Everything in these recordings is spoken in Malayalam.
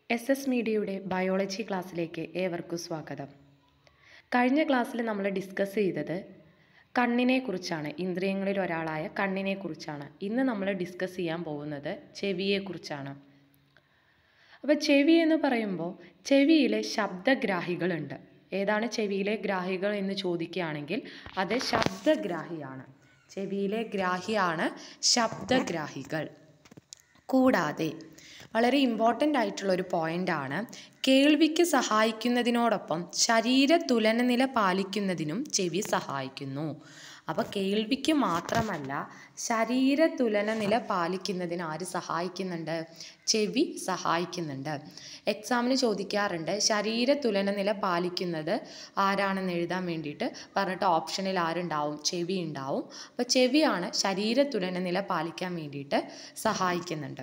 എസ് എസ് മീഡിയയുടെ ബയോളജി ക്ലാസ്സിലേക്ക് ഏവർക്കും സ്വാഗതം കഴിഞ്ഞ ക്ലാസ്സിൽ നമ്മൾ ഡിസ്കസ് ചെയ്തത് കണ്ണിനെ കുറിച്ചാണ് ഇന്ദ്രിയങ്ങളിൽ ഒരാളായ കണ്ണിനെ കുറിച്ചാണ് ഇന്ന് നമ്മൾ ഡിസ്കസ് ചെയ്യാൻ പോകുന്നത് ചെവിയെക്കുറിച്ചാണ് അപ്പോൾ ചെവി എന്ന് പറയുമ്പോൾ ചെവിയിലെ ശബ്ദഗ്രാഹികളുണ്ട് ഏതാണ് ചെവിയിലെ ഗ്രാഹികൾ എന്ന് ചോദിക്കുകയാണെങ്കിൽ അത് ശബ്ദഗ്രാഹിയാണ് ചെവിയിലെ ഗ്രാഹിയാണ് ശബ്ദഗ്രാഹികൾ കൂടാതെ വളരെ ഇമ്പോർട്ടൻ്റ് ആയിട്ടുള്ള ഒരു പോയിൻ്റാണ് കേൾവിക്ക് സഹായിക്കുന്നതിനോടൊപ്പം ശരീര തുലനനില പാലിക്കുന്നതിനും ചെവി സഹായിക്കുന്നു അപ്പോൾ കേൾവിക്ക് മാത്രമല്ല ശരീര തുലനനില പാലിക്കുന്നതിന് ആര് സഹായിക്കുന്നുണ്ട് ചെവി സഹായിക്കുന്നുണ്ട് എക്സാമിന് ചോദിക്കാറുണ്ട് ശരീര തുലനനില പാലിക്കുന്നത് ആരാണെന്ന് എഴുതാൻ വേണ്ടിയിട്ട് പറഞ്ഞിട്ട് ഓപ്ഷനിൽ ആരുണ്ടാവും ചെവി ഉണ്ടാവും അപ്പോൾ ചെവിയാണ് ശരീര തുലനനില പാലിക്കാൻ വേണ്ടിയിട്ട് സഹായിക്കുന്നുണ്ട്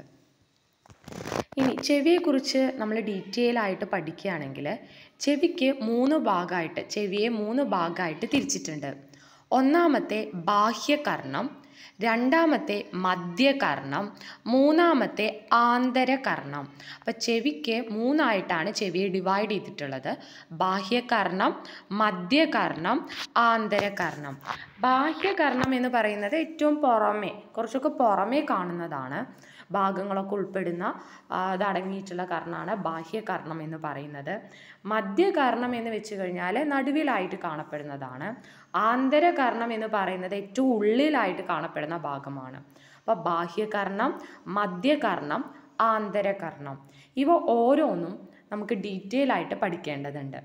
ഇനി ചെവിയെക്കുറിച്ച് നമ്മൾ ഡീറ്റെയിൽ ആയിട്ട് പഠിക്കുകയാണെങ്കിൽ ചെവിക്ക് മൂന്ന് ഭാഗമായിട്ട് ചെവിയെ മൂന്ന് ഭാഗമായിട്ട് തിരിച്ചിട്ടുണ്ട് ഒന്നാമത്തെ ബാഹ്യകർണം രണ്ടാമത്തെ മധ്യകർണം മൂന്നാമത്തെ ആന്തരകർണം അപ്പം ചെവിക്ക് മൂന്നായിട്ടാണ് ചെവിയെ ഡിവൈഡ് ചെയ്തിട്ടുള്ളത് ബാഹ്യകർണം മധ്യകർണം ആന്തരകർണം ബാഹ്യകർണം എന്ന് പറയുന്നത് ഏറ്റവും പുറമേ കുറച്ചൊക്കെ പുറമേ കാണുന്നതാണ് ഭാഗങ്ങളൊക്കെ ഉൾപ്പെടുന്ന അതടങ്ങിയിട്ടുള്ള കർണമാണ് ബാഹ്യകർണം എന്ന് പറയുന്നത് മധ്യകർണം എന്ന് വെച്ച് കഴിഞ്ഞാൽ നടുവിലായിട്ട് കാണപ്പെടുന്നതാണ് ആന്തരകർണം എന്ന് പറയുന്നത് ഏറ്റവും ഉള്ളിലായിട്ട് കാണപ്പെടുന്ന ഭാഗമാണ് അപ്പോൾ ബാഹ്യകർണം മധ്യകർണം ആന്തരകർണം ഇവ ഓരോന്നും നമുക്ക് ഡീറ്റെയിൽ ആയിട്ട് പഠിക്കേണ്ടതുണ്ട്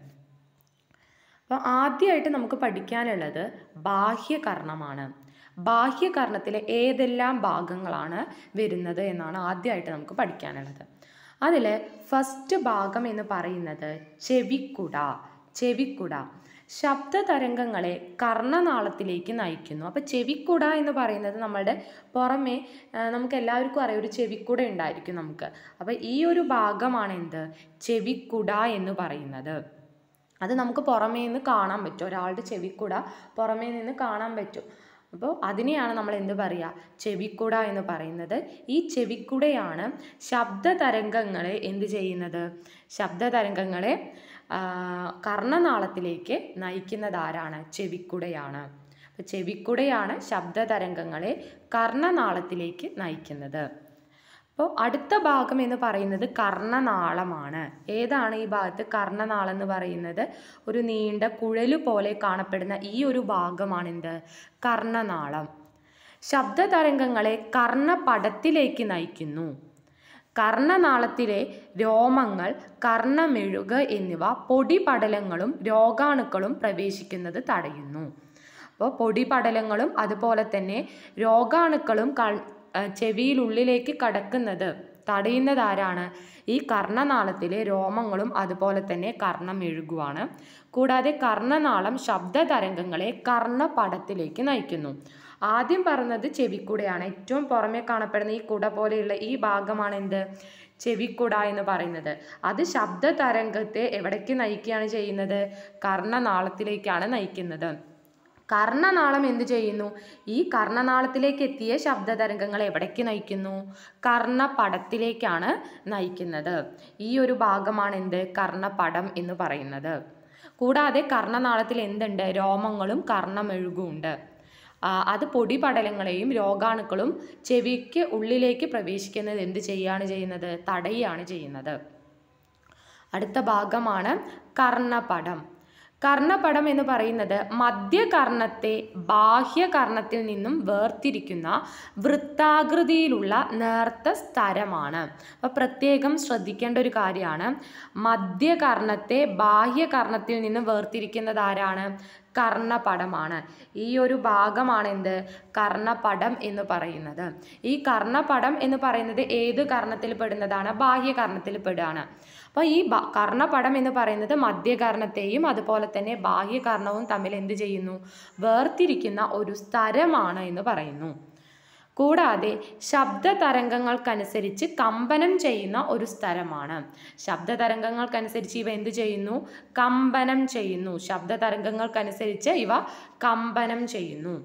അപ്പോൾ ആദ്യമായിട്ട് നമുക്ക് പഠിക്കാനുള്ളത് ബാഹ്യകർണമാണ് ബാഹ്യകർണത്തിലെ ഏതെല്ലാം ഭാഗങ്ങളാണ് വരുന്നത് എന്നാണ് ആദ്യമായിട്ട് നമുക്ക് പഠിക്കാനുള്ളത് അതിൽ ഫസ്റ്റ് ഭാഗം എന്ന് പറയുന്നത് ചെവിക്കുട ചെവിക്കുട ശബ്ദ തരംഗങ്ങളെ കർണനാളത്തിലേക്ക് നയിക്കുന്നു അപ്പോൾ ചെവിക്കുട എന്ന് പറയുന്നത് നമ്മളുടെ പുറമേ നമുക്ക് എല്ലാവർക്കും അറിയാം ഒരു ചെവിക്കുട ഉണ്ടായിരിക്കും നമുക്ക് അപ്പോൾ ഈ ഒരു ഭാഗമാണ് എന്ത് ചെവിക്കുട എന്ന് പറയുന്നത് അത് നമുക്ക് പുറമേ നിന്ന് കാണാൻ പറ്റും ഒരാളുടെ ചെവിക്കുട പുറമേ നിന്ന് കാണാൻ പറ്റും അപ്പോൾ അതിനെയാണ് നമ്മൾ എന്ത് പറയുക ചെവിക്കുട എന്ന് പറയുന്നത് ഈ ചെവിക്കുടയാണ് ശബ്ദ തരംഗങ്ങളെ എന്ത് ചെയ്യുന്നത് ശബ്ദ തരംഗങ്ങളെ കർണനാളത്തിലേക്ക് നയിക്കുന്നത് ആരാണ് ചെവിക്കുടയാണ് അപ്പോൾ ചെവിക്കുടയാണ് ശബ്ദ തരംഗങ്ങളെ കർണനാളത്തിലേക്ക് നയിക്കുന്നത് അപ്പോൾ അടുത്ത ഭാഗം എന്ന് പറയുന്നത് കർണനാളമാണ് ഏതാണ് ഈ ഭാഗത്ത് കർണനാളം എന്ന് പറയുന്നത് ഒരു നീണ്ട കുഴല് പോലെ കാണപ്പെടുന്ന ഈ ഒരു ഭാഗമാണ് എന്ത് കർണനാളം ശബ്ദ തരംഗങ്ങളെ കർണപടത്തിലേക്ക് നയിക്കുന്നു കർണനാളത്തിലെ രോമങ്ങൾ കർണമെഴുക എന്നിവ പൊടിപടലങ്ങളും രോഗാണുക്കളും പ്രവേശിക്കുന്നത് തടയുന്നു അപ്പോൾ പൊടിപടലങ്ങളും അതുപോലെ തന്നെ രോഗാണുക്കളും ചെവിയിലുള്ളിലേക്ക് കടക്കുന്നത് തടയുന്നത് ആരാണ് ഈ കർണനാളത്തിലെ രോമങ്ങളും അതുപോലെ തന്നെ കർണം എഴുകുവാണ് കൂടാതെ കർണനാളം ശബ്ദ തരംഗങ്ങളെ കർണപടത്തിലേക്ക് നയിക്കുന്നു ആദ്യം പറഞ്ഞത് ചെവിക്കുടയാണ് ഏറ്റവും പുറമെ കാണപ്പെടുന്ന ഈ കുട പോലെയുള്ള ഈ ഭാഗമാണ് എന്ത് ചെവിക്കുട എന്ന് പറയുന്നത് അത് ശബ്ദ തരംഗത്തെ എവിടേക്ക് നയിക്കുകയാണ് ചെയ്യുന്നത് കർണനാളത്തിലേക്കാണ് നയിക്കുന്നത് കർണനാളം എന്ത് ചെയ്യുന്നു ഈ കർണനാളത്തിലേക്ക് എത്തിയ ശബ്ദതരംഗങ്ങൾ എവിടേക്ക് നയിക്കുന്നു കർണപടത്തിലേക്കാണ് നയിക്കുന്നത് ഈ ഒരു ഭാഗമാണ് എന്ത് കർണപടം എന്ന് പറയുന്നത് കൂടാതെ കർണനാളത്തിൽ എന്തുണ്ട് രോമങ്ങളും കർണമെഴുകും ഉണ്ട് അത് പൊടിപടലങ്ങളെയും രോഗാണുക്കളും ചെവിക്ക് ഉള്ളിലേക്ക് പ്രവേശിക്കുന്നത് എന്ത് ചെയ്യുകയാണ് ചെയ്യുന്നത് തടയുകയാണ് ചെയ്യുന്നത് അടുത്ത ഭാഗമാണ് കർണപടം കർണപടം എന്ന് പറയുന്നത് മധ്യകർണത്തെ ബാഹ്യകർണത്തിൽ നിന്നും വേർതിരിക്കുന്ന വൃത്താകൃതിയിലുള്ള നേർത്ത സ്ഥലമാണ് അപ്പോൾ പ്രത്യേകം ശ്രദ്ധിക്കേണ്ട ഒരു കാര്യമാണ് മധ്യകർണത്തെ ബാഹ്യകർണത്തിൽ നിന്ന് വേർതിരിക്കുന്നത് ആരാണ് കർണപടമാണ് ഈ ഒരു ഭാഗമാണ് എന്ത് കർണപടം എന്ന് പറയുന്നത് ഈ കർണപടം എന്ന് പറയുന്നത് ഏത് കർണത്തിൽ പെടുന്നതാണ് ബാഹ്യകർണത്തിൽ പെടുകയാണ് അപ്പോൾ ഈ കർണപടം എന്ന് പറയുന്നത് മധ്യകർണത്തെയും അതുപോലെ തന്നെ ബാഹ്യകർണവും തമ്മിൽ എന്ത് ചെയ്യുന്നു വേർതിരിക്കുന്ന ഒരു സ്ഥലമാണ് എന്ന് പറയുന്നു കൂടാതെ ശബ്ദ തരംഗങ്ങൾക്കനുസരിച്ച് കമ്പനം ചെയ്യുന്ന ഒരു സ്ഥലമാണ് ശബ്ദ തരംഗങ്ങൾക്കനുസരിച്ച് ഇവ എന്ത് ചെയ്യുന്നു കമ്പനം ചെയ്യുന്നു ശബ്ദ തരംഗങ്ങൾക്കനുസരിച്ച് ഇവ കമ്പനം ചെയ്യുന്നു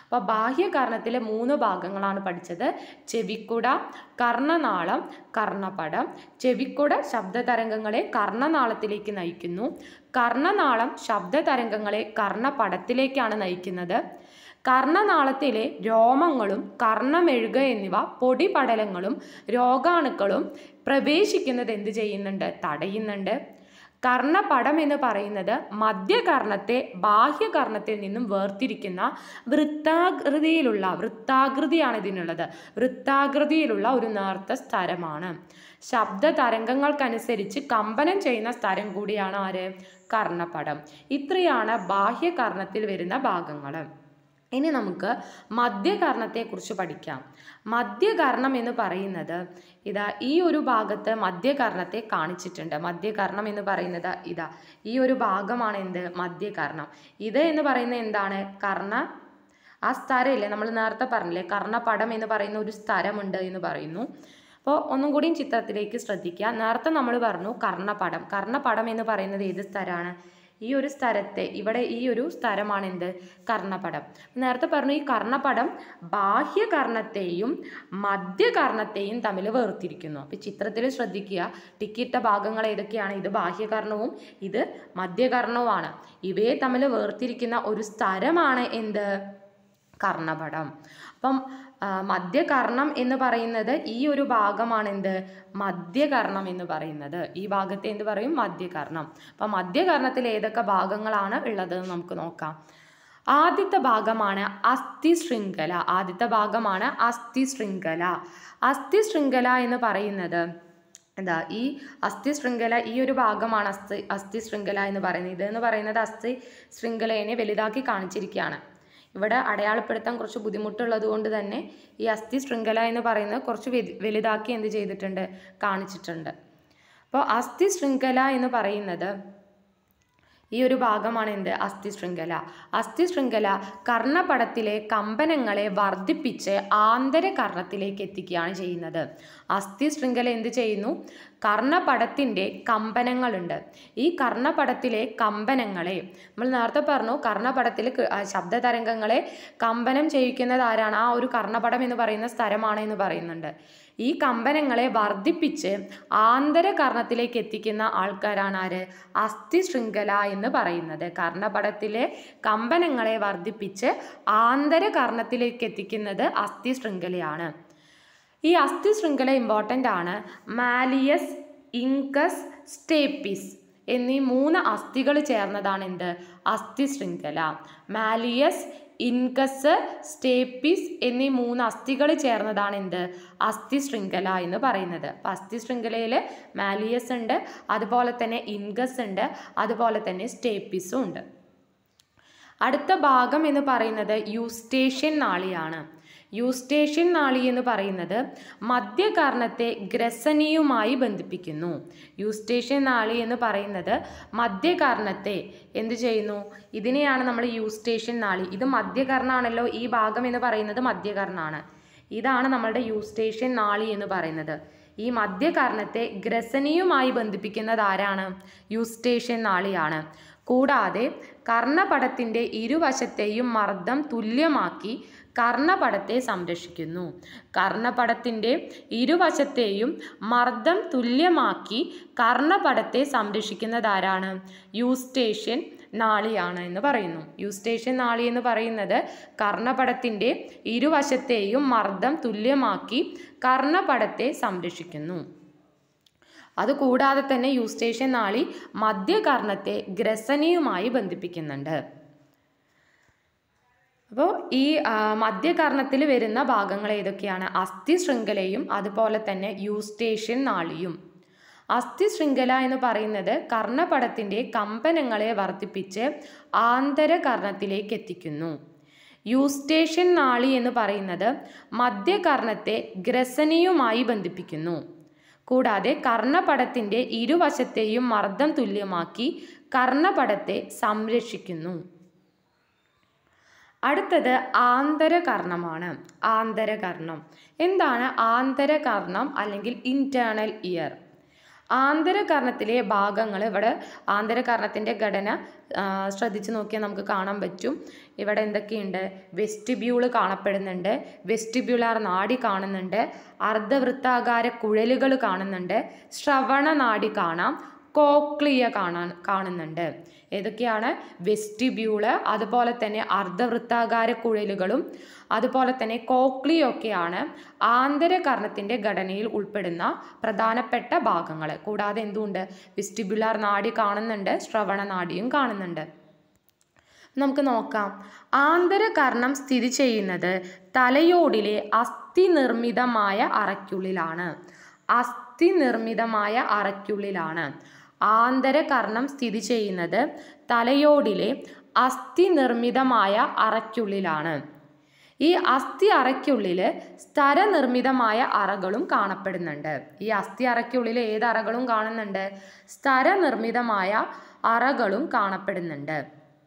അപ്പോൾ ബാഹ്യകർണത്തിലെ മൂന്ന് ഭാഗങ്ങളാണ് പഠിച്ചത് ചെവിക്കുട കർണനാളം കർണപടം ചെവിക്കുട ശബ്ദതരംഗങ്ങളെ കർണനാളത്തിലേക്ക് നയിക്കുന്നു കർണനാളം ശബ്ദതരംഗങ്ങളെ കർണപടത്തിലേക്കാണ് നയിക്കുന്നത് കർണനാളത്തിലെ രോമങ്ങളും കർണമെഴുക എന്നിവ പൊടിപടലങ്ങളും രോഗാണുക്കളും പ്രവേശിക്കുന്നത് എന്ത് ചെയ്യുന്നുണ്ട് തടയുന്നുണ്ട് കർണപടം എന്ന് പറയുന്നത് മധ്യകർണത്തെ ബാഹ്യകർണത്തിൽ നിന്നും വേർതിരിക്കുന്ന വൃത്താകൃതിയിലുള്ള വൃത്താകൃതിയാണ് ഇതിനുള്ളത് വൃത്താകൃതിയിലുള്ള ഒരു നേർത്ത സ്ഥലമാണ് ശബ്ദ തരംഗങ്ങൾക്കനുസരിച്ച് കമ്പനം ചെയ്യുന്ന സ്ഥലം കൂടിയാണ് ആര് കർണപടം ഇത്രയാണ് ബാഹ്യകർണത്തിൽ വരുന്ന ഭാഗങ്ങൾ ഇനി നമുക്ക് മധ്യകർണത്തെക്കുറിച്ച് പഠിക്കാം മധ്യകർണം എന്ന് പറയുന്നത് ഇതാ ഈ ഒരു ഭാഗത്ത് മധ്യകർണത്തെ കാണിച്ചിട്ടുണ്ട് മധ്യകർണം എന്ന് പറയുന്നത് ഇതാ ഈ ഒരു ഭാഗമാണ് എന്ത് മധ്യകർണം ഇത് എന്ന് പറയുന്നത് എന്താണ് കർണ ആ സ്ഥലമില്ലേ നമ്മൾ നേരത്തെ പറഞ്ഞില്ലേ കർണപടം എന്ന് പറയുന്ന ഒരു സ്ഥലമുണ്ട് എന്ന് പറയുന്നു അപ്പോൾ ഒന്നും കൂടിയും ചിത്രത്തിലേക്ക് ശ്രദ്ധിക്കുക നേരത്തെ നമ്മൾ പറഞ്ഞു കർണപടം കർണപടം എന്ന് പറയുന്നത് ഏത് സ്ഥലമാണ് ഈ ഒരു സ്ഥലത്തെ ഇവിടെ ഈ ഒരു സ്ഥലമാണ് എന്ത് കർണപടം നേരത്തെ പറഞ്ഞു ഈ കർണപടം ബാഹ്യകർണത്തെയും മധ്യകർണത്തെയും തമ്മിൽ വേർതിരിക്കുന്നു അപ്പോൾ ചിത്രത്തിൽ ശ്രദ്ധിക്കുക ടിക്കിട്ട ഭാഗങ്ങൾ ഏതൊക്കെയാണ് ഇത് ബാഹ്യകർണവും ഇത് മധ്യകർണവുമാണ് ഇവയെ തമ്മിൽ വേർതിരിക്കുന്ന ഒരു സ്ഥലമാണ് എന്ത് കർണപടം അപ്പം ആ, മധ്യകർണം എന്ന് പറയുന്നത് ഈ ഒരു ഭാഗമാണ് എന്ത് മധ്യകർണം എന്ന് പറയുന്നത് ഈ ഭാഗത്തെ എന്ത് പറയും മധ്യകർണം അപ്പം മധ്യകർണത്തിൽ ഏതൊക്കെ ഭാഗങ്ങളാണ് ഉള്ളത് എന്ന് നമുക്ക് നോക്കാം ആദ്യത്തെ ഭാഗമാണ് അസ്ഥി ശൃംഖല ആദ്യത്തെ ഭാഗമാണ് അസ്ഥി ശൃംഖല അസ്ഥി ശൃംഖല എന്ന് പറയുന്നത് എന്താ ഈ അസ്ഥി ശൃംഖല ഈ ഒരു ഭാഗമാണ് അസ്ഥി അസ്ഥി ശൃംഖല എന്ന് പറയുന്നത് ഇത് എന്ന് പറയുന്നത് അസ്ഥി ശൃംഖലേനെ വലുതാക്കി കാണിച്ചിരിക്കുകയാണ് ഇവിടെ അടയാളപ്പെടുത്താൻ കുറച്ച് ബുദ്ധിമുട്ടുള്ളത് കൊണ്ട് തന്നെ ഈ അസ്ഥി ശൃംഖല എന്ന് പറയുന്നത് കുറച്ച് വലു- വലുതാക്കി എന്ത് ചെയ്തിട്ടുണ്ട് കാണിച്ചിട്ടുണ്ട് അപ്പോൾ അസ്ഥി ശൃംഖല എന്ന് പറയുന്നത് ഈ ഒരു ഭാഗമാണ് എന്ത് അസ്ഥി ശൃംഖല അസ്ഥി ശൃംഖല കർണപടത്തിലെ കമ്പനങ്ങളെ വർദ്ധിപ്പിച്ച് ആന്തര കർണത്തിലേക്ക് എത്തിക്കുകയാണ് ചെയ്യുന്നത് അസ്ഥി ശൃംഖല എന്ത് ചെയ്യുന്നു കർണപടത്തിൻ്റെ കമ്പനങ്ങളുണ്ട് ഈ കർണപടത്തിലെ കമ്പനങ്ങളെ നമ്മൾ നേരത്തെ പറഞ്ഞു കർണപടത്തിൽ ക- ആ ശബ്ദതരംഗങ്ങളെ കമ്പനം ചെയ്യിക്കുന്നത് ആരാണ് ആ ഒരു കർണപടം എന്ന് പറയുന്ന സ്ഥലമാണ് എന്ന് പറയുന്നുണ്ട് ഈ കമ്പനങ്ങളെ വർദ്ധിപ്പിച്ച് ആന്തര കർണത്തിലേക്ക് എത്തിക്കുന്ന ആൾക്കാരാണ് ആര് അസ്ഥി ശൃംഖല എന്ന് പറയുന്നത് കർണപടത്തിലെ കമ്പനങ്ങളെ വർദ്ധിപ്പിച്ച് ആന്തര കർണത്തിലേക്ക് എത്തിക്കുന്നത് അസ്ഥി ശൃംഖലയാണ് ഈ അസ്ഥി ശൃംഖല ഇമ്പോർട്ടൻ്റ് ആണ് മാലിയസ് ഇങ്കസ് സ്റ്റേപ്പിസ് എന്നീ മൂന്ന് അസ്ഥികൾ ചേർന്നതാണ് എന്ത് അസ്ഥി ശൃംഖല മാലിയസ് ഇൻകസ് സ്റ്റേപ്പിസ് എന്നീ മൂന്ന് അസ്ഥികൾ ചേർന്നതാണ് എന്ത് അസ്ഥി ശൃംഖല എന്ന് പറയുന്നത് അപ്പം അസ്ഥി ശൃംഖലയിൽ മാലിയസ് ഉണ്ട് അതുപോലെ തന്നെ ഇൻകസ് ഉണ്ട് അതുപോലെ തന്നെ സ്റ്റേപ്പിസും ഉണ്ട് അടുത്ത ഭാഗം എന്ന് പറയുന്നത് യൂസ്റ്റേഷ്യൻ നാളിയാണ് യൂസ്റ്റേഷ്യൻ നാളി എന്ന് പറയുന്നത് മധ്യകർണത്തെ ഗ്രസനിയുമായി ബന്ധിപ്പിക്കുന്നു യൂസ്റ്റേഷ്യൻ നാളി എന്ന് പറയുന്നത് മധ്യകർണത്തെ എന്ത് ചെയ്യുന്നു ഇതിനെയാണ് നമ്മൾ യൂസ്റ്റേഷ്യൻ നാളി ഇത് മധ്യകർണാണല്ലോ ഈ ഭാഗം എന്ന് പറയുന്നത് മധ്യകർണാണ് ഇതാണ് നമ്മളുടെ യൂസ്റ്റേഷ്യൻ നാളി എന്ന് പറയുന്നത് ഈ മധ്യകർണത്തെ ഗ്രസനിയുമായി ബന്ധിപ്പിക്കുന്നത് ആരാണ് യൂസ്റ്റേഷ്യൻ നാളിയാണ് കൂടാതെ കർണപടത്തിൻ്റെ ഇരുവശത്തെയും മർദ്ദം തുല്യമാക്കി കർണപടത്തെ സംരക്ഷിക്കുന്നു കർണപടത്തിൻ്റെ ഇരുവശത്തെയും മർദ്ദം തുല്യമാക്കി കർണപടത്തെ സംരക്ഷിക്കുന്നത് ആരാണ് യൂസ്റ്റേഷ്യൻ നാളിയാണ് എന്ന് പറയുന്നു യൂസ്റ്റേഷ്യൻ നാളി എന്ന് പറയുന്നത് കർണപടത്തിൻ്റെ ഇരുവശത്തെയും മർദ്ദം തുല്യമാക്കി കർണപടത്തെ സംരക്ഷിക്കുന്നു അതുകൂടാതെ തന്നെ യൂസ്റ്റേഷ്യൻ നാളി മധ്യകർണത്തെ ഗ്രസനിയുമായി ബന്ധിപ്പിക്കുന്നുണ്ട് അപ്പോൾ ഈ ആ, മധ്യകർണത്തിൽ വരുന്ന ഭാഗങ്ങൾ ഏതൊക്കെയാണ് അസ്ഥി ശൃംഖലയും അതുപോലെ തന്നെ യൂസ്റ്റേഷ്യൻ നാളിയും അസ്ഥി ശൃംഖല എന്ന് പറയുന്നത് കർണപടത്തിൻ്റെ കമ്പനങ്ങളെ വർദ്ധിപ്പിച്ച് ആന്തര കർണത്തിലേക്ക് എത്തിക്കുന്നു യൂസ്റ്റേഷ്യൻ നാളി എന്ന് പറയുന്നത് മധ്യകർണത്തെ ഗ്രസനിയുമായി ബന്ധിപ്പിക്കുന്നു കൂടാതെ കർണപടത്തിൻ്റെ ഇരുവശത്തെയും മർദ്ദം തുല്യമാക്കി കർണപടത്തെ സംരക്ഷിക്കുന്നു അടുത്തത് ആന്തരകർണമാണ് ആന്തരകർണം എന്താണ് ആന്തരകർണം അല്ലെങ്കിൽ ഇൻറ്റേർണൽ ഇയർ ആന്തരകർണത്തിലെ ഭാഗങ്ങൾ ഇവിടെ ആന്തരകർണത്തിൻ്റെ ഘടന ആ, ശ്രദ്ധിച്ച് നോക്കിയാൽ നമുക്ക് കാണാൻ പറ്റും ഇവിടെ എന്തൊക്കെയുണ്ട് വെസ്റ്റിബ്യൂള് കാണപ്പെടുന്നുണ്ട് വെസ്റ്റിബ്യുലാർ നാഡി കാണുന്നുണ്ട് അർദ്ധവൃത്താകാര കുഴലുകൾ കാണുന്നുണ്ട് ശ്രവണ നാഡി കാണാം കോക്ലിയ കാണാൻ കാണുന്നുണ്ട് ഏതൊക്കെയാണ് വെസ്റ്റിബ്യൂള് അതുപോലെ തന്നെ അർദ്ധവൃത്താകാര കുഴലുകളും അതുപോലെ തന്നെ കോക്ലിയൊക്കെയാണ് ആന്തരകർണത്തിൻ്റെ ഘടനയിൽ ഉൾപ്പെടുന്ന പ്രധാനപ്പെട്ട ഭാഗങ്ങൾ കൂടാതെ എന്തുണ്ട് വെസ്റ്റിബ്യുലാർ നാഡി കാണുന്നുണ്ട് ശ്രവണ നാഡിയും കാണുന്നുണ്ട് നമുക്ക് നോക്കാം ആന്തരകർണം സ്ഥിതി ചെയ്യുന്നത് തലയോടിലെ അസ്ഥി നിർമ്മിതമായ അറയ്ക്കുള്ളിലാണ് അസ്ഥി നിർമ്മിതമായ അറയ്ക്കുള്ളിലാണ് ആന്തരകർണം സ്ഥിതി ചെയ്യുന്നത് തലയോടിലെ അസ്ഥി നിർമ്മിതമായ അറയ്ക്കുള്ളിലാണ് ഈ അസ്ഥി അറയ്ക്കുള്ളിൽ സ്ഥരനിർമ്മിതമായ അറകളും കാണപ്പെടുന്നുണ്ട് ഈ അസ്ഥി അറയ്ക്കുള്ളിൽ ഏത് അറകളും കാണുന്നുണ്ട് സ്ഥരനിർമ്മിതമായ അറകളും കാണപ്പെടുന്നുണ്ട്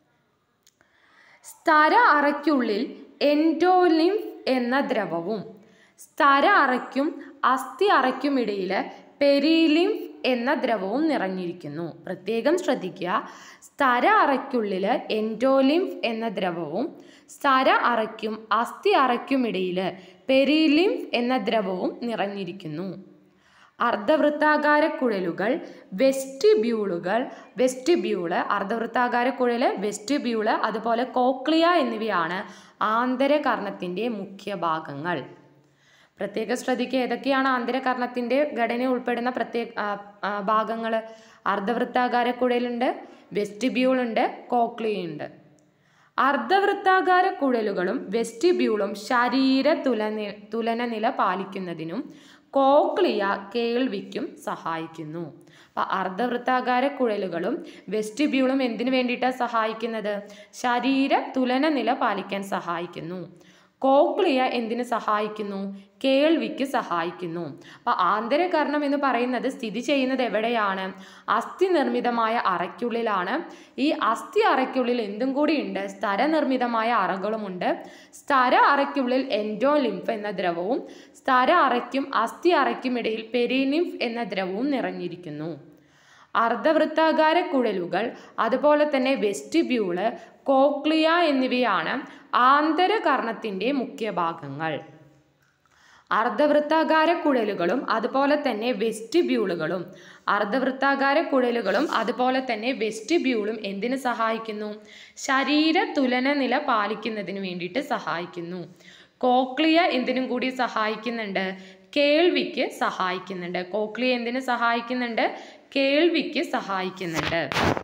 സ്ഥര അറയ്ക്കുള്ളിൽ എൻഡോലിംഫ് എന്ന ദ്രവവും സ്ഥര അറയ്ക്കും അസ്ഥി അറയ്ക്കും ഇടയിൽ പെരിലിംഫ് എന്ന ദ്രവവും നിറഞ്ഞിരിക്കുന്നു പ്രത്യേകം ശ്രദ്ധിക്കുക സ്ഥര അറയ്ക്കുള്ളിൽ എൻഡോലിംഫ് എന്ന ദ്രവവും സ്ഥര അറയ്ക്കും അസ്ഥി അറയ്ക്കും ഇടയിൽ പെരിലിംഫ് എന്ന ദ്രവവും നിറഞ്ഞിരിക്കുന്നു അർദ്ധവൃത്താകാര കുഴലുകൾ വെസ്റ്റിബ്യൂളുകൾ വെസ്റ്റിബ്യൂള് അർദ്ധവൃത്താകാര കുഴല് വെസ്റ്റിബ്യൂള് അതുപോലെ കോക്ലിയ എന്നിവയാണ് ആന്തരകർണത്തിൻ്റെ മുഖ്യ ഭാഗങ്ങൾ പ്രത്യേകം ശ്രദ്ധിക്കുക ഏതൊക്കെയാണ് ആന്തരകർണത്തിൻ്റെ ഘടന ഉൾപ്പെടുന്ന പ്രത്യേക ഭാഗങ്ങൾ അർദ്ധവൃത്താകാര കുഴലുണ്ട് വെസ്റ്റിബ്യൂളുണ്ട് കോക്ലിയുണ്ട് അർദ്ധവൃത്താകാര കുഴലുകളും വെസ്റ്റിബ്യൂളും ശരീര തുലനി തുലനനില പാലിക്കുന്നതിനും കോക്ലിയ കേൾവിക്കും സഹായിക്കുന്നു അപ്പം അർദ്ധവൃത്താകാര കുഴലുകളും വെസ്റ്റിബ്യൂളും എന്തിനു വേണ്ടിയിട്ടാണ് സഹായിക്കുന്നത് ശരീര തുലനനില പാലിക്കാൻ സഹായിക്കുന്നു കോക്ലിയ എന്തിനു സഹായിക്കുന്നു കേൾവിക്ക് സഹായിക്കുന്നു അപ്പോൾ ആന്തരകർണം എന്ന് പറയുന്നത് സ്ഥിതി ചെയ്യുന്നത് എവിടെയാണ് അസ്ഥി നിർമ്മിതമായ അറയ്ക്കുള്ളിലാണ് ഈ അസ്ഥി അറയ്ക്കുള്ളിൽ എന്തും കൂടി ഉണ്ട് സ്ഥരനിർമ്മിതമായ അറകളുമുണ്ട് സ്ഥര അറയ്ക്കുള്ളിൽ എൻഡോലിംഫ് എന്ന ദ്രവവും സ്ഥര അറയ്ക്കും അസ്ഥി അറയ്ക്കും ഇടയിൽ പെരിനിംഫ് എന്ന ദ്രവവും നിറഞ്ഞിരിക്കുന്നു അർദ്ധവൃത്താകാര കുഴലുകൾ അതുപോലെ തന്നെ വെസ്റ്റിബ്യൂള് കോക്ലിയ എന്നിവയാണ് ആന്തരകർണത്തിൻ്റെ മുഖ്യ ഭാഗങ്ങൾ അർദ്ധവൃത്താകാര കുഴലുകളും അതുപോലെ തന്നെ വെസ്റ്റിബ്യൂളുകളും അർദ്ധവൃത്താകാര കുഴലുകളും അതുപോലെ തന്നെ വെസ്റ്റിബ്യൂളും എന്തിനു സഹായിക്കുന്നു ശരീര തുലനനില പാലിക്കുന്നതിന് വേണ്ടിയിട്ട് സഹായിക്കുന്നു കോക്ലിയ എന്തിനും കൂടി സഹായിക്കുന്നുണ്ട് കേൾവിക്ക് സഹായിക്കുന്നുണ്ട് കോക്ലിയ എന്തിനു സഹായിക്കുന്നുണ്ട് കേൾവിക്ക് സഹായിക്കുന്നുണ്ട്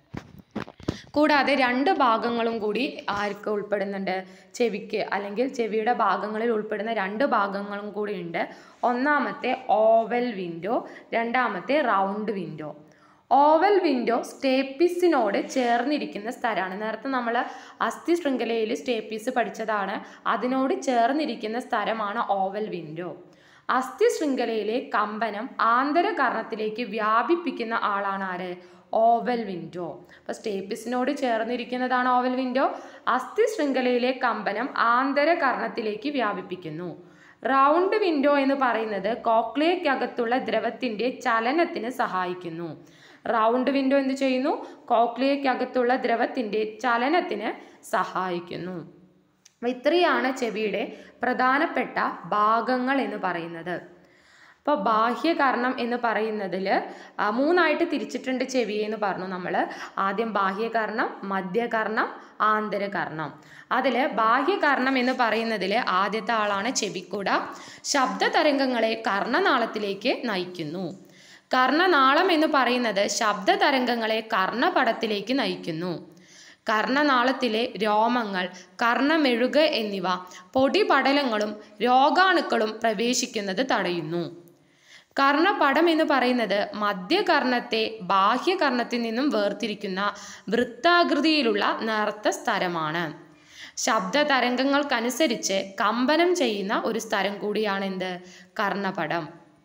കൂടാതെ രണ്ട് ഭാഗങ്ങളും കൂടി ആർക്ക് ഉൾപ്പെടുന്നുണ്ട് ചെവിക്ക് അല്ലെങ്കിൽ ചെവിയുടെ ഭാഗങ്ങളിൽ ഉൾപ്പെടുന്ന രണ്ട് ഭാഗങ്ങളും കൂടി ഉണ്ട് ഒന്നാമത്തെ ഓവൽ വിൻഡോ രണ്ടാമത്തെ റൗണ്ട് വിൻഡോ ഓവൽ വിൻഡോ സ്റ്റേപ്പിസിനോട് ചേർന്നിരിക്കുന്ന സ്ഥലമാണ് നേരത്തെ നമ്മൾ അസ്ഥി ശൃംഖലയിൽ സ്റ്റേപ്പീസ് പഠിച്ചതാണ് അതിനോട് ചേർന്നിരിക്കുന്ന സ്ഥലമാണ് ഓവൽ വിൻഡോ അസ്ഥി ശൃംഖലയിലെ കമ്പനം ആന്തരകർണത്തിലേക്ക് വ്യാപിപ്പിക്കുന്ന ആളാണ് ആര് ഓവൽ വിൻഡോ അപ്പോൾ സ്റ്റേപ്പിസിനോട് ചേർന്നിരിക്കുന്നതാണ് ഓവൽ വിൻഡോ അസ്ഥി ശൃംഖലയിലെ കമ്പനം ആന്തരകർണത്തിലേക്ക് വ്യാപിപ്പിക്കുന്നു റൗണ്ട് വിൻഡോ എന്ന് പറയുന്നത് കോക്ലിയക്കകത്തുള്ള ദ്രവത്തിൻ്റെ ചലനത്തിന് സഹായിക്കുന്നു റൗണ്ട് വിൻഡോ എന്ത് ചെയ്യുന്നു കോക്ലിയക്കകത്തുള്ള ദ്രവത്തിൻ്റെ ചലനത്തിന് സഹായിക്കുന്നു അപ്പോൾ ഇത്രയാണ് ചെവിയുടെ പ്രധാനപ്പെട്ട ഭാഗങ്ങൾ എന്ന് പറയുന്നത് അപ്പോൾ ബാഹ്യകർണം എന്ന് പറയുന്നതിൽ മൂന്നായിട്ട് തിരിച്ചിട്ടുണ്ട് ചെവി എന്ന് പറഞ്ഞു നമ്മൾ ആദ്യം ബാഹ്യകർണം മധ്യകർണം ആന്തരകർണം അതിൽ ബാഹ്യകർണം എന്ന് പറയുന്നതിൽ ആദ്യത്തെ ആളാണ് ചെവിക്കുട ശബ്ദ തരംഗങ്ങളെ കർണനാളത്തിലേക്ക് നയിക്കുന്നു കർണനാളം എന്ന് പറയുന്നത് ശബ്ദ തരംഗങ്ങളെ കർണപടത്തിലേക്ക് നയിക്കുന്നു കർണനാളത്തിലെ രോമങ്ങൾ കർണമെഴുക എന്നിവ പൊടിപടലങ്ങളും രോഗാണുക്കളും പ്രവേശിക്കുന്നത് തടയുന്നു കർണപടം എന്ന് പറയുന്നത് മധ്യകർണത്തെ ബാഹ്യകർണത്തിൽ നിന്നും വേർതിരിക്കുന്ന വൃത്താകൃതിയിലുള്ള നേർത്ത സ്ഥലമാണ് ശബ്ദ തരംഗങ്ങൾക്കനുസരിച്ച് കമ്പനം ചെയ്യുന്ന ഒരു സ്ഥലം കൂടിയാണ് എന്ത് കർണപടം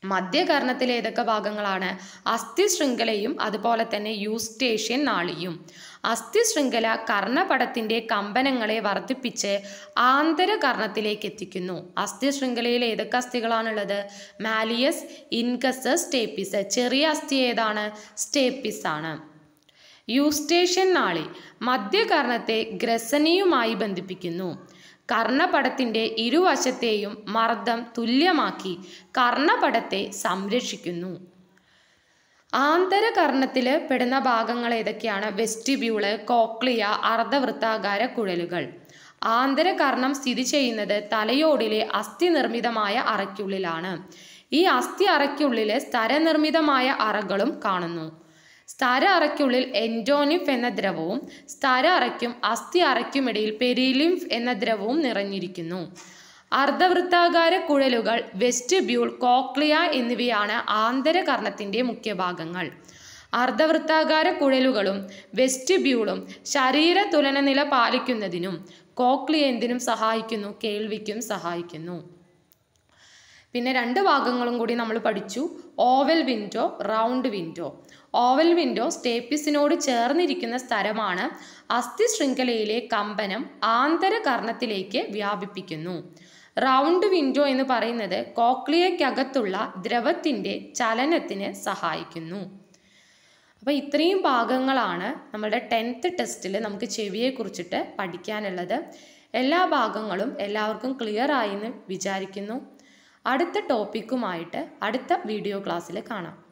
മധ്യകർണത്തിൽ ഏതൊക്കെ ഭാഗങ്ങളാണ് അസ്ഥി ശൃംഖലയും അതുപോലെ തന്നെ യൂസ്റ്റേഷ്യൻ നാളിയും അസ്ഥി ശൃംഖല കർണപടത്തിന്റെ കമ്പനങ്ങളെ വർദ്ധിപ്പിച്ച് ആന്തരകർണത്തിലേക്ക് എത്തിക്കുന്നു അസ്ഥി ശൃംഖലയിൽ ഏതൊക്കെ അസ്ഥികളാണുള്ളത് മാലിയസ് ഇൻകസസ് സ്റ്റേപ്പിസ് ചെറിയ അസ്ഥി ഏതാണ് സ്റ്റേപ്പിസ് ആണ് യൂസ്റ്റേഷ്യൻ നാളി മധ്യകർണത്തെ ഗ്രസനിയുമായി ബന്ധിപ്പിക്കുന്നു കർണപടത്തിന്റെ ഇരുവശത്തെയും മർദ്ദം തുല്യമാക്കി കർണപടത്തെ സംരക്ഷിക്കുന്നു ആന്തരകർണത്തിൽ പെടുന്ന ഭാഗങ്ങൾ ഏതൊക്കെയാണ് വെസ്റ്റിബ്യൂള് കോക്ലിയ അർദ്ധവൃത്താകാര കുഴലുകൾ ആന്തരകർണം സ്ഥിതി ചെയ്യുന്നത് തലയോടിലെ അസ്ഥി നിർമ്മിതമായ അറയ്ക്കുള്ളിലാണ് ഈ അസ്ഥി അറയ്ക്കുള്ളിലെ സ്തരനിർമ്മിതമായ അറകളും കാണുന്നു സ്തര അറയ്ക്കുള്ളിൽ എൻഡോനിഫ് എന്ന ദ്രവവും സ്തര അറയ്ക്കും അസ്ഥി അറയ്ക്കുമിടയിൽ പെരിലിംഫ് എന്ന ദ്രവവും നിറഞ്ഞിരിക്കുന്നു അർദ്ധവൃത്താകാര കുഴലുകൾ വെസ്റ്റിബ്യൂൾ കോക്ലിയ എന്നിവയാണ് ആന്തരകർണത്തിന്റെ മുഖ്യഭാഗങ്ങൾ അർദ്ധവൃത്താകാര കുഴലുകളും വെസ്റ്റിബ്യൂളും ശരീര തുലനനില പാലിക്കുന്നതിനും കോക്ലിയ എന്തിനും സഹായിക്കുന്നു കേൾവിക്കും സഹായിക്കുന്നു പിന്നെ രണ്ട് ഭാഗങ്ങളും കൂടി നമ്മൾ പഠിച്ചു oval window round window oval window സ്റ്റേപ്പിസിനോട് ചേർന്നിരിക്കുന്ന സ്ഥലമാണ് അസ്ഥി ശൃംഖലയിലെ കമ്പനം ആന്തരകർണത്തിലേക്ക് വ്യാപിപ്പിക്കുന്നു റൗണ്ട് വിൻഡോ എന്ന് പറയുന്നത് കോക്ലിയക്കകത്തുള്ള ദ്രവത്തിൻ്റെ ചലനത്തിന് സഹായിക്കുന്നു അപ്പോൾ ഇത്രയും ഭാഗങ്ങളാണ് നമ്മുടെ ടെൻത്ത് ടെസ്റ്റിൽ നമുക്ക് ചെവിയെ കുറിച്ചിട്ട് പഠിക്കാനുള്ളത് എല്ലാ ഭാഗങ്ങളും എല്ലാവർക്കും ക്ലിയർ ആയി എന്ന് വിചാരിക്കുന്നു അടുത്ത ടോപ്പിക്കുമായിട്ട് അടുത്ത വീഡിയോ ക്ലാസ്സിൽ കാണാം